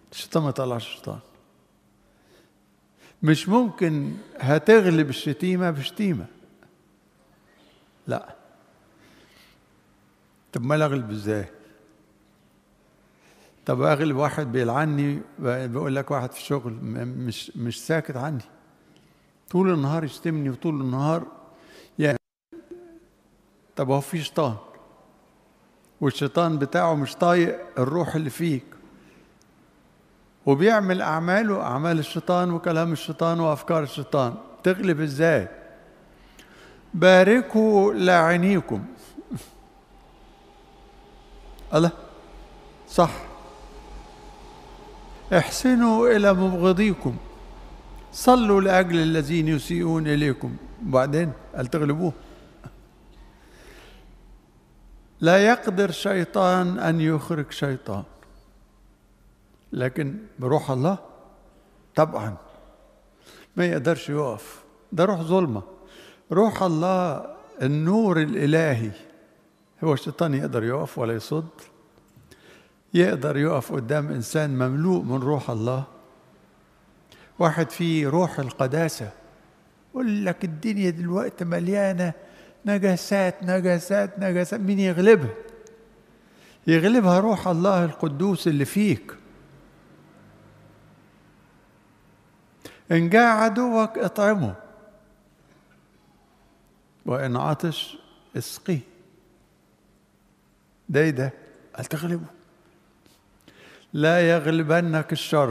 الشيطان ما يطلعش الشيطان مش ممكن هتغلب الشتيمة بشتيمة لا طب ما اغلب ازاي طب اغلب واحد بيلعني بيقول لك واحد في الشغل مش مش ساكت عني طول النهار يشتمني وطول النهار يعني طب هو في شيطان والشيطان بتاعه مش طايق الروح اللي فيك وبيعمل أعماله أعمال الشيطان وكلام الشيطان وأفكار الشيطان تغلب إزاي باركوا لاعنيكم الله صح احسنوا إلى مبغضيكم صلوا لأجل الذين يسيئون إليكم وبعدين هل تغلبوه لا يقدر شيطان أن يخرج شيطان لكن بروح الله طبعا ما يقدرش يقف ده روح ظلمة روح الله النور الإلهي هو الشيطان يقدر يقف ولا يصد يقدر يقف قدام إنسان مملوء من روح الله واحد فيه روح القداسة يقول لك الدنيا دلوقتي مليانة نجاسات نجاسات نجاسات مين يغلبها يغلبها روح الله القدوس اللي فيك إن جاء عدوك اطعمه وإن عطش اسقيه ده ايه ده؟ قال تغلبه لا يغلبنك الشر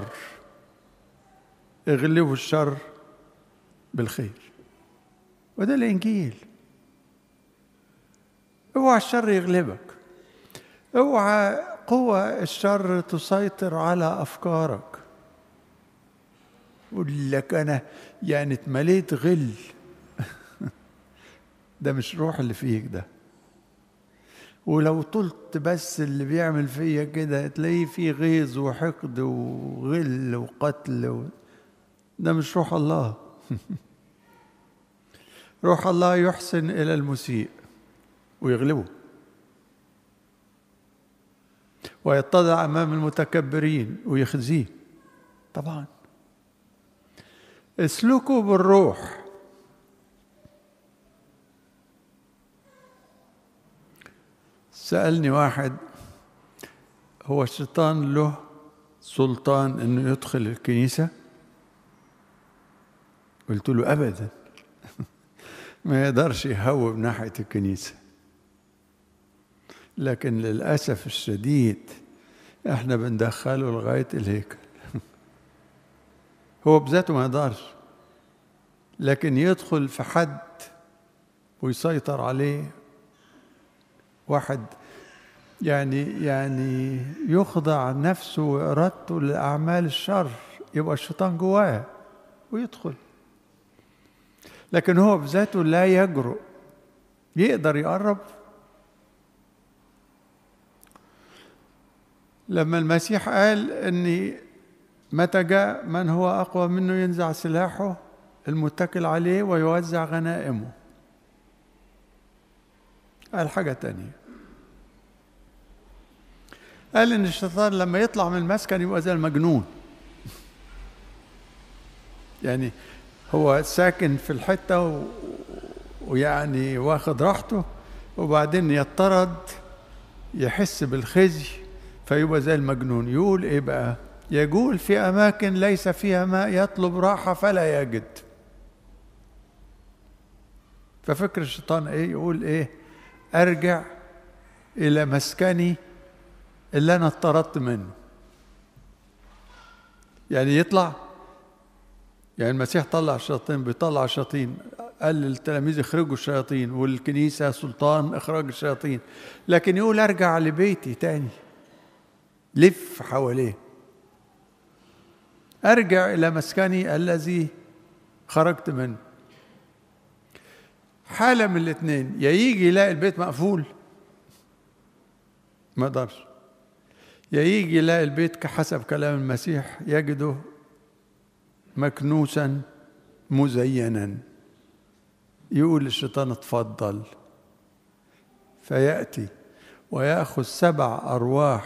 اغلبوا الشر بالخير وده الانجيل اوعى الشر يغلبك اوعى قوى الشر تسيطر على افكارك يقول لك انا يعني اتمليت غل ده مش روح اللي فيك ده ولو طلت بس اللي بيعمل فيا كده تلاقيه فيه غيظ وحقد وغل وقتل و... ده مش روح الله روح الله يحسن الى المسيء ويغلبه ويتضع امام المتكبرين ويخزيه طبعا اسلكوا بالروح سألني واحد هو الشيطان له سلطان انه يدخل الكنيسة قلت له ابدا ما يقدرش يهوب ناحية الكنيسة لكن للأسف الشديد احنا بندخله لغاية الهيكل هو بذاته ما يقدرش لكن يدخل في حد ويسيطر عليه واحد يعني يعني يخضع نفسه وإرادته لأعمال الشر يبقى الشيطان جواه ويدخل لكن هو بذاته لا يجرؤ يقدر يقرب لما المسيح قال اني متى جاء من هو اقوى منه ينزع سلاحه المتكل عليه ويوزع غنائمه قال حاجه تانيه قال ان الشيطان لما يطلع من المسكن يبقى زي المجنون يعني هو ساكن في الحته و... ويعني واخد راحته وبعدين يطرد يحس بالخزي فيبقى زي المجنون يقول ايه بقى يقول في اماكن ليس فيها ماء يطلب راحه فلا يجد ففكر الشيطان ايه يقول ايه ارجع الى مسكني اللي انا اطردت منه يعني يطلع يعني المسيح طلع الشياطين بيطلع الشياطين قال للتلاميذ اخرجوا الشياطين والكنيسة سلطان إخراج الشياطين لكن يقول أرجع لبيتي تاني لف حواليه أرجع إلى مسكني الذي خرجت منه حالة من الاثنين يا يجي يلاقي البيت مقفول ما يقدرش يا يجي يلاقي البيت كحسب كلام المسيح يجده مكنوسا مزينا يقول الشيطان اتفضل فياتي وياخذ سبع ارواح